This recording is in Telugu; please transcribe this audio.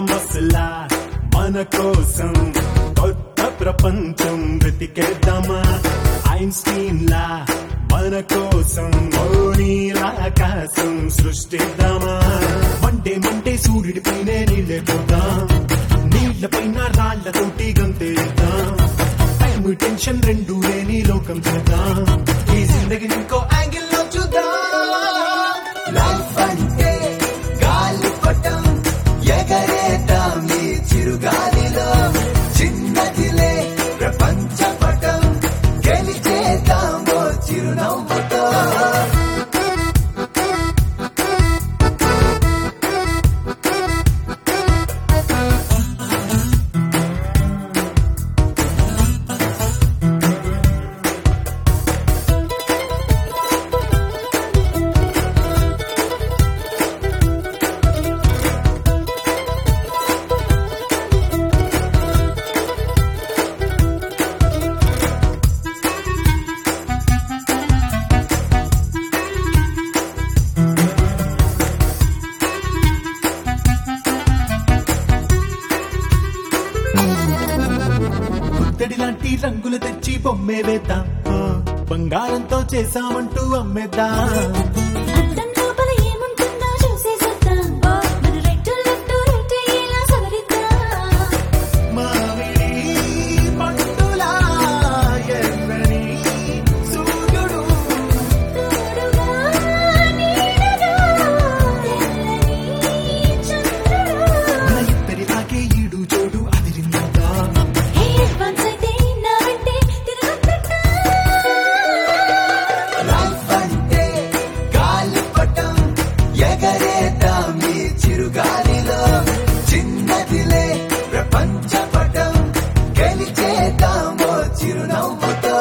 మసలా మన కోసం కొత్త ప్రపంచం వెతికేద్దామా ఐన్స్టీన్ లా మన కోసం ఓ నీలాకాశం సృష్టిద్దామా మంటే మంటే సూర్యుడి పైనే నీళ్ళే పోదాం నీళ్ల పైన రాళ్లతోటి గంతేద్దాం టైం టెన్షన్ రెండు లేని లోకం చూద్దాం ఈ జిందగిని ఇంకో యాంగిల్ లో చూద్దాం లైఫ్ అంటే గాలిపటం ఎగరేద్దాం ఈ చిరుగాలిలో చిన్నదిలే ప్రపంచ పటం గెలిచేద్దాం ఓ చిరునవ్వుతో పుత్తడి లాంటి రంగులు తెచ్చి బొమ్మే వేద్దాం ఆ, బంగారంతో చేసామంటూ అమ్మేద్దాం అద్దం లోపల ఏముంటుందో చూసేసొద్దాం మన రెట్టు లెఫ్ట్ రైట్ ఇలా సవరిద్దాం మామిడి పండులా ఎర్రని సూర్యుడు తోడుగా నీడగా తెల్లని చంద్రుడు మన ఇద్దరిలాగే ఈడు జోడు అదిరిందా హే అడ్వాన్స్ అయితే నా వెంటే తిరగొద్దట లైఫ్ అంటే గాలిపటం ఎగరేద్దాం ఈ చిరుగాలిలో చిన్నదిలే ప్రపంచ పటం గెలిచేద్దాం ఓ చిరునవ్వుతో